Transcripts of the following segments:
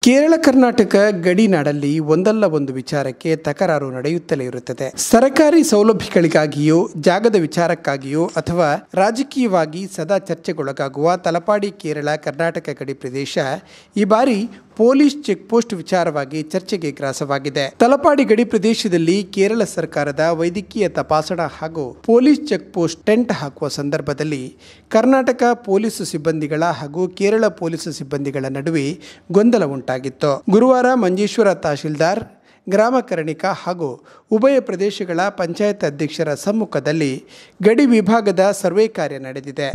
ಕೇರಳ ಕರ್ನಾಟಕ ಗಡಿನಾಡಲ್ಲಿ ಒಂದಲ್ಲ ಒಂದು ವಿಚಾರಕ್ಕೆ ತಕರಾರು ನಡೆಯುತ್ತಲೇ ಇರುತ್ತದೆ ಸರ್ಕಾರಿ ಸೌಲಭ್ಯಗಳಿಗಾಗಿಯೋ ಜಾಗದ ವಿಚಾರಕ್ಕಾಗಿಯೋ ಅಥವಾ ರಾಜಕೀಯವಾಗಿ ಸದಾ ಚರ್ಚೆಗೊಳಗಾಗುವ ತಲಪಾಡಿ ಕೇರಳ ಕರ್ನಾಟಕ ಗಡಿ ಪ್ರದೇಶ ಈ ಬಾರಿ ಪೊಲೀಸ್ ಚೆಕ್ ಪೋಸ್ಟ್ ವಿಚಾರವಾಗಿ ಚರ್ಚೆಗೆ ಗ್ರಾಸವಾಗಿದೆ ತಲಪಾಡಿ ಗಡಿ ಪ್ರದೇಶದಲ್ಲಿ ಕೇರಳ ಸರ್ಕಾರದ ವೈದ್ಯಕೀಯ ತಪಾಸಣಾ ಹಾಗೂ ಪೊಲೀಸ್ ಚೆಕ್ ಪೋಸ್ಟ್ ಟೆಂಟ್ ಹಾಕುವ ಸಂದರ್ಭದಲ್ಲಿ ಕರ್ನಾಟಕ ಪೊಲೀಸ್ ಸಿಬ್ಬಂದಿಗಳ ಹಾಗೂ ಕೇರಳ ಪೊಲೀಸ್ ಸಿಬ್ಬಂದಿಗಳ ನಡುವೆ ಗೊಂದಲ ಉಂಟಾಗಿತ್ತು ಗುರುವಾರ ಮಂಜೇಶ್ವರ ತಹಶೀಲ್ದಾರ್ ಗ್ರಾಮ ಕರ್ಣಿಕ ಹಾಗೂ ಉಭಯ ಪ್ರದೇಶಗಳ ಪಂಚಾಯತ್ ಅಧ್ಯಕ್ಷರ ಸಮ್ಮುಖದಲ್ಲಿ ಗಡಿ ವಿಭಾಗದ ಸರ್ವೆ ಕಾರ್ಯ ನಡೆದಿದೆ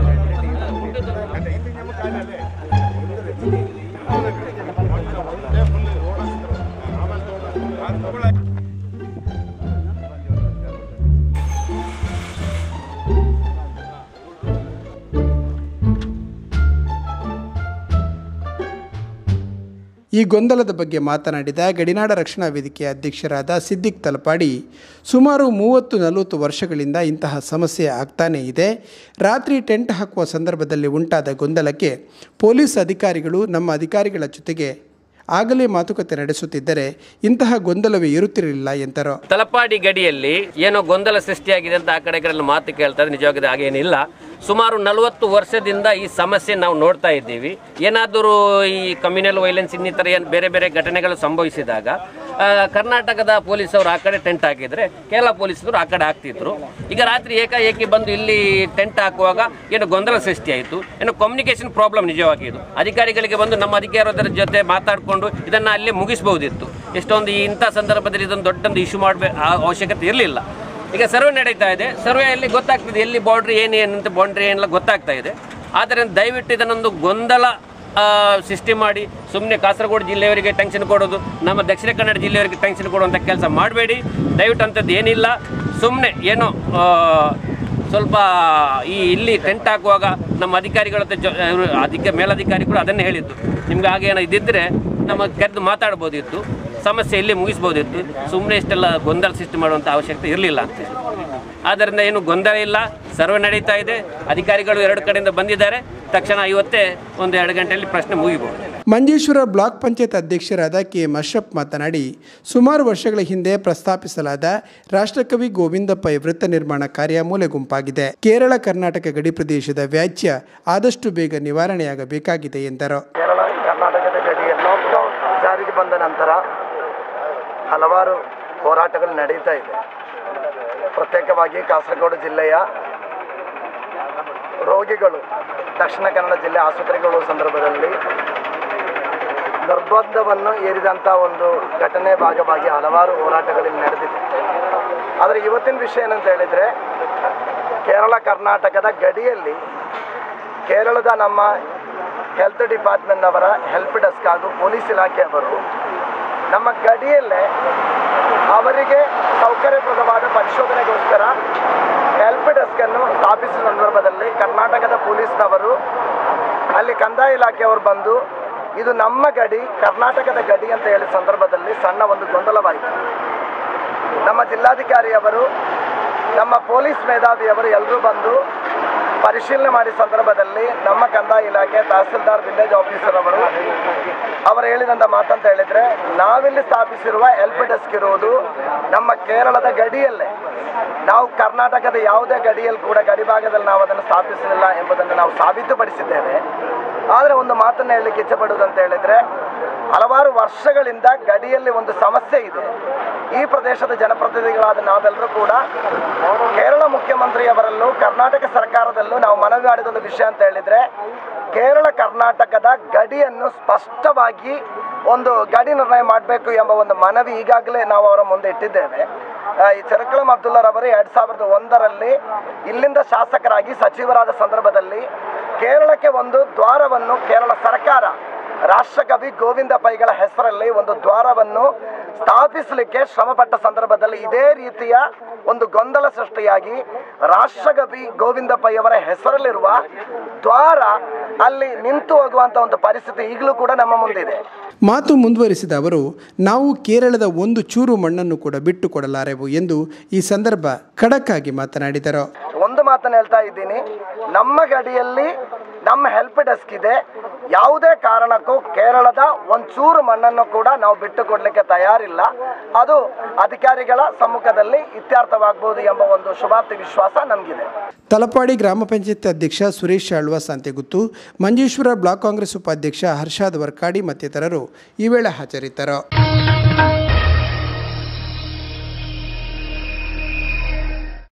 ಈ ಗೊಂದಲದ ಬಗ್ಗೆ ಮಾತನಾಡಿದ ಗಡಿನಾಡ ರಕ್ಷಣಾ ವೇದಿಕೆಯ ಅಧ್ಯಕ್ಷರಾದ ಸಿದ್ದಿಕ್ ತಲಪಾಡಿ ಸುಮಾರು ಮೂವತ್ತು ನಲವತ್ತು ವರ್ಷಗಳಿಂದ ಇಂತಹ ಸಮಸ್ಯೆ ಆಗ್ತಾನೇ ಇದೆ ರಾತ್ರಿ ಟೆಂಟ್ ಹಾಕುವ ಸಂದರ್ಭದಲ್ಲಿ ಉಂಟಾದ ಗೊಂದಲಕ್ಕೆ ಪೊಲೀಸ್ ಅಧಿಕಾರಿಗಳು ನಮ್ಮ ಅಧಿಕಾರಿಗಳ ಜೊತೆಗೆ ಆಗಲೇ ಮಾತುಕತೆ ನಡೆಸುತ್ತಿದ್ದರೆ ಇಂತಹ ಗೊಂದಲವೇ ಇರುತ್ತಿರಲಿಲ್ಲ ಎಂದರು ತಲಪಾಡಿ ಗಡಿಯಲ್ಲಿ ಏನೋ ಗೊಂದಲ ಸೃಷ್ಟಿಯಾಗಿದೆ ಅಂತ ಆ ಕಡೆ ಈ ಕಡೆ ಮಾತು ಕೇಳ್ತಾರೆ ನಿಜವಾಗಿ ಹಾಗೇನಿಲ್ಲ ಸುಮಾರು ನಲವತ್ತು ವರ್ಷದಿಂದ ಈ ಸಮಸ್ಯೆ ನಾವು ನೋಡ್ತಾ ಇದ್ದೀವಿ ಏನಾದರೂ ಈ ಕಮ್ಯುನಲ್ ವೈಲೆನ್ಸ್ ಇನ್ನಿತರ ಏನು ಬೇರೆ ಬೇರೆ ಘಟನೆಗಳು ಸಂಭವಿಸಿದಾಗ ಆ, ಕರ್ನಾಟಕದ ಪೊಲೀಸವರು ಆ ಕಡೆ ಟೆಂಟ್ ಹಾಕಿದ್ರೆ ಕೇರಳ ಪೊಲೀಸರು ಆ ಕಡೆ ಹಾಕ್ತಿದ್ರು ಈಗ ರಾತ್ರಿ ಏಕಾಏಕಿ ಬಂದು ಇಲ್ಲಿ ಟೆಂಟ್ ಹಾಕುವಾಗ ಏನು ಗೊಂದಲ ಸೃಷ್ಟಿಯಾಯಿತು ಏನು ಕಮ್ಯುನಿಕೇಶನ್ ಪ್ರಾಬ್ಲಮ್ ನಿಜವಾಗಿ ಇದು ಅಧಿಕಾರಿಗಳಿಗೆ ಬಂದು ನಮ್ಮ ಅಧಿಕಾರದ ಜೊತೆ ಮಾತಾಡಿಕೊಂಡು ಇದನ್ನು ಅಲ್ಲೇ ಮುಗಿಸ್ಬೋದಿತ್ತು ಎಷ್ಟೊಂದು ಈ ಇಂಥ ಸಂದರ್ಭದಲ್ಲಿ ಇದೊಂದು ದೊಡ್ಡೊಂದು ಇಶ್ಯೂ ಮಾಡಬೇ ಅವಶ್ಯಕತೆ ಇರಲಿಲ್ಲ ಈಗ ಸರ್ವೆ ನಡೀತಾ ಇದೆ ಸರ್ವೆಯಲ್ಲಿ ಗೊತ್ತಾಗ್ತದೆ ಎಲ್ಲಿ ಬಾರ್ಡ್ರಿ ಏನು ಏನಂತ ಬೌಂಡ್ರಿ ಏನೆಲ್ಲ ಗೊತ್ತಾಗ್ತಾ ಇದೆ ಆದರೆ ದಯವಿಟ್ಟು ಇದನ್ನೊಂದು ಗೊಂದಲ ಆ, ಸೃಷ್ಟಿ ಮಾಡಿ ಸುಮ್ಮನೆ ಕಾಸರಗೋಡು ಜಿಲ್ಲೆಯವರಿಗೆ ಟೆನ್ಷನ್ ಕೊಡೋದು ನಮ್ಮ ದಕ್ಷಿಣ ಕನ್ನಡ ಜಿಲ್ಲೆಯವರಿಗೆ ಟೆನ್ಷನ್ ಕೊಡುವಂಥ ಕೆಲಸ ಮಾಡಬೇಡಿ ದಯವಿಟ್ಟು ಅಂಥದ್ದು ಏನಿಲ್ಲ ಸುಮ್ಮನೆ ಏನೋ ಆ, ಸ್ವಲ್ಪ ಈ ಇಲ್ಲಿ ಟೆಂಟ್ ಹಾಕುವಾಗ ನಮ್ಮ ಅಧಿಕಾರಿಗಳ ಹತ್ರ ಜೊ ಇವ್ರು ಅಧಿಕ ಮೇಲಧಿಕಾರಿಗಳು ಅದನ್ನೇ ಹೇಳಿದ್ದು ನಿಮ್ಗೆ ಹಾಗೆ ಏನೋ ಇದ್ದಿದ್ದರೆ ನಮ್ಮ ಕರೆದು ಮಾತಾಡ್ಬೋದಿತ್ತು ಸಮಸ್ಯೆ ಇಲ್ಲಿ ಮುಗಿಸ್ಬೋದಿತ್ತು ಸುಮ್ಮನೆ ಇಷ್ಟೆಲ್ಲ ಗೊಂದಲ ಸೃಷ್ಟಿ ಮಾಡುವಂಥ ಅವಶ್ಯಕತೆ ಇರಲಿಲ್ಲ ಅಂತ ಆದ್ದರಿಂದ ಏನು ಗೊಂದಲ ಇಲ್ಲ ಸರ್ವೆ ನಡೀತಾ ಇದೆ ಅಧಿಕಾರಿಗಳು ಎರಡು ಕಡೆಯಿಂದ ಬಂದಿದ್ದಾರೆ ತಕ್ಷಣ ಇವತ್ತೇ ಒಂದು ಎರಡು ಗಂಟೆಯಲ್ಲಿ ಪ್ರಶ್ನೆ ಮುಗಿಬಹುದು ಮಂಜೇಶ್ವರ ಬ್ಲಾಕ್ ಪಂಚಾಯತ್ ಅಧ್ಯಕ್ಷರಾದ ಕೆ ಎಂ ಅಶ್ರಫ್ ಮಾತನಾಡಿ ಸುಮಾರು ವರ್ಷಗಳ ಹಿಂದೆ ಪ್ರಸ್ತಾಪಿಸಲಾದ ರಾಷ್ಟ್ರಕವಿ ಗೋವಿಂದಪ್ಪ ವೃತ್ತ ನಿರ್ಮಾಣ ಕಾರ್ಯ ಮೂಲೆ ಗುಂಪಾಗಿದೆ ಕೇರಳ ಕರ್ನಾಟಕ ಗಡಿ ಪ್ರದೇಶದ ವ್ಯಾಜ್ಯ ಆದಷ್ಟು ಬೇಗ ನಿವಾರಣೆಯಾಗಬೇಕಾಗಿದೆ ಎಂದರು ಕೇರಳ ಕರ್ನಾಟಕದ ಗಡಿಯಲ್ಲಿ ಲಾಕ್ಡೌನ್ ಜಾರಿಗೆ ಬಂದ ನಂತರ ಹಲವಾರು ಹೋರಾಟಗಳು ನಡೀತಾ ಇದೆ ಪ್ರತ್ಯೇಕವಾಗಿ ಕಾಸರಗೋಡು ಜಿಲ್ಲೆಯ ರೋಗಿಗಳು ದಕ್ಷಿಣ ಕನ್ನಡ ಜಿಲ್ಲೆ ಆಸ್ಪತ್ರೆಗೆ ಹೋಗುವ ಸಂದರ್ಭದಲ್ಲಿ ನಿರ್ಬಂಧವನ್ನು ಏರಿದಂಥ ಒಂದು ಘಟನೆ ಭಾಗವಾಗಿ ಹಲವಾರು ಹೋರಾಟಗಳಲ್ಲಿ ನಡೆದಿದೆ ಆದರೆ ಇವತ್ತಿನ ವಿಷಯ ಏನಂತ ಹೇಳಿದರೆ ಕೇರಳ ಕರ್ನಾಟಕದ ಗಡಿಯಲ್ಲಿ ಕೇರಳದ ನಮ್ಮ ಹೆಲ್ತ್ ಡಿಪಾರ್ಟ್ಮೆಂಟ್ನವರ ಹೆಲ್ಪ್ ಡೆಸ್ಕ್ ಹಾಗೂ ಪೊಲೀಸ್ ಇಲಾಖೆಯವರು ನಮ್ಮ ಗಡಿಯಲ್ಲೇ ಅವರಿಗೆ ಸೌಕರ್ಯಪ್ರದವಾದ ಪರಿಶೋಧನೆಗೋಸ್ಕರ ಹೆಲ್ಪ್ ಡೆಸ್ಕನ್ನು ಸ್ಥಾಪಿಸಿದ ಸಂದರ್ಭದಲ್ಲಿ ಕರ್ನಾಟಕದ ಪೊಲೀಸ್ನವರು ಅಲ್ಲಿ ಕಂದಾಯ ಇಲಾಖೆಯವರು ಬಂದು ಇದು ನಮ್ಮ ಗಡಿ ಕರ್ನಾಟಕದ ಗಡಿ ಅಂತ ಹೇಳಿದ ಸಂದರ್ಭದಲ್ಲಿ ಸಣ್ಣ ಒಂದು ಗೊಂದಲವಾಯಿತು ನಮ್ಮ ಜಿಲ್ಲಾಧಿಕಾರಿಯವರು ನಮ್ಮ ಪೊಲೀಸ್ ಮೇಧಾವಿಯವರು ಎಲ್ಲರೂ ಬಂದು ಪರಿಶೀಲನೆ ಮಾಡಿದ ಸಂದರ್ಭದಲ್ಲಿ ನಮ್ಮ ಕಂದಾಯ ಇಲಾಖೆ ತಹಸೀಲ್ದಾರ್ ವಿಲೇಜ್ ಆಫೀಸರ್ ಅವರು ಅವರು ಹೇಳಿದಂಥ ಮಾತಂತ ಹೇಳಿದರೆ ನಾವಿಲ್ಲಿ ಸ್ಥಾಪಿಸಿರುವ ಎಲ್ಪ್ ಡೆಸ್ಕ್ ಇರುವುದು ನಮ್ಮ ಕೇರಳದ ಗಡಿಯಲ್ಲೇ ನಾವು ಕರ್ನಾಟಕದ ಯಾವುದೇ ಗಡಿಯಲ್ಲಿ ಕೂಡ ಗಡಿ ಭಾಗದಲ್ಲಿ ನಾವು ಅದನ್ನು ಸ್ಥಾಪಿಸಲಿಲ್ಲ ಎಂಬುದನ್ನು ನಾವು ಸಾಬೀತುಪಡಿಸಿದ್ದೇವೆ ಆದರೆ ಒಂದು ಮಾತನ್ನು ಹೇಳಲಿಕ್ಕೆ ಇಚ್ಛೆಪಡುವುದು ಅಂತ ಹೇಳಿದರೆ ಹಲವಾರು ವರ್ಷಗಳಿಂದ ಗಡಿಯಲ್ಲಿ ಒಂದು ಸಮಸ್ಯೆ ಇದೆ ಈ ಪ್ರದೇಶದ ಜನಪ್ರತಿನಿಧಿಗಳಾದ ನಾವೆಲ್ಲರೂ ಕೂಡ ಕೇರಳ ಮುಖ್ಯಮಂತ್ರಿಯವರಲ್ಲೂ ಕರ್ನಾಟಕ ಸರ್ಕಾರದಲ್ಲೂ ನಾವು ಮನವಿ ಮಾಡಿದ ಒಂದು ವಿಷಯ ಅಂತ ಹೇಳಿದರೆ ಕೇರಳ ಕರ್ನಾಟಕದ ಗಡಿಯನ್ನು ಸ್ಪಷ್ಟವಾಗಿ ಒಂದು ಗಡಿ ನಿರ್ಣಯ ಮಾಡಬೇಕು ಎಂಬ ಒಂದು ಮನವಿ ಈಗಾಗಲೇ ನಾವು ಅವರ ಮುಂದೆ ಇಟ್ಟಿದ್ದೇವೆ ಆ, ಈ ಚೆರಕಳಂ ಅಬ್ದುಲ್ಲರವರು ಎರಡು ಸಾವಿರದ ಒಂದರಲ್ಲಿ ಇಲ್ಲಿಂದ ಶಾಸಕರಾಗಿ ಸಚಿವರಾದ ಸಂದರ್ಭದಲ್ಲಿ ಕೇರಳಕ್ಕೆ ಒಂದು ದ್ವಾರವನ್ನು ಕೇರಳ ಸರ್ಕಾರ ರಾಷ್ಟ್ರಕವಿ ಗೋವಿಂದ ಪೈಗಳ ಹೆಸರಲ್ಲಿ ಒಂದು ದ್ವಾರವನ್ನು ಸ್ಥಾಪಿಸಲಿಕ್ಕೆ ಶ್ರಮಪಟ್ಟ ಸಂದರ್ಭದಲ್ಲಿ ಇದೇ ರೀತಿಯ ಒಂದು ಗೊಂದಲ ಸೃಷ್ಟಿಯಾಗಿ ರಾಷ್ಟ್ರಕವಿ ಗೋವಿಂದ ಪೈ ಅವರ ಹೆಸರಲ್ಲಿರುವ ದ್ವಾರ ಅಲ್ಲಿ ನಿಂತು ಹೋಗುವಂತ ಒಂದು ಪರಿಸ್ಥಿತಿ ಈಗಲೂ ಕೂಡ ನಮ್ಮ ಮುಂದಿದೆ ಮಾತು ಮುಂದುವರಿಸಿದ ಅವರು ನಾವು ಕೇರಳದ ಒಂದು ಚೂರು ಮಣ್ಣನ್ನು ಕೂಡ ಬಿಟ್ಟು ಕೊಡಲಾರೆವು ಎಂದು ಈ ಸಂದರ್ಭ ಖಡಕ್ಕಾಗಿ ಮಾತನಾಡಿದರು ಒಂದು ಮಾತನ್ನು ಹೇಳ್ತಾ ಇದ್ದೀನಿ ನಮ್ಮ ಗಡಿಯಲ್ಲಿ ನಮ್ಮ ಹೆಲ್ಪ್ ಡೆಸ್ಕ್ ಇದೆ ಯಾವುದೇ ಕಾರಣಕ್ಕೂ ಹಾಗೂ ಕೇರಳದ ಒಂಚೂರು ಮಣ್ಣನ್ನು ಕೂಡ ನಾವು ಬಿಟ್ಟು ಕೊಡಲಿಕ್ಕೆ ತಯಾರಿಲ್ಲ ಅದು ಅಧಿಕಾರಿಗಳ ಸಮ್ಮುಖದಲ್ಲಿ ಇತ್ಯರ್ಥವಾಗಬಹುದು ಎಂಬ ಒಂದು ಶುಭಾಪ್ತಿ ವಿಶ್ವಾಸ ನಮಗಿದೆ ತಲಪಾಡಿ ಗ್ರಾಮ ಪಂಚಾಯತ್ ಅಧ್ಯಕ್ಷ ಸುರೇಶ್ ಆಳ್ವ ಸಂತೆಗುತ್ತು ಮಂಜೇಶ್ವರ ಬ್ಲಾಕ್ ಕಾಂಗ್ರೆಸ್ ಉಪಾಧ್ಯಕ್ಷ ಹರ್ಷಾದ್ ವರ್ಕಾಡಿ ಮತ್ತಿತರರು ಈ ವೇಳೆ ಹಾಜರಿದ್ದರು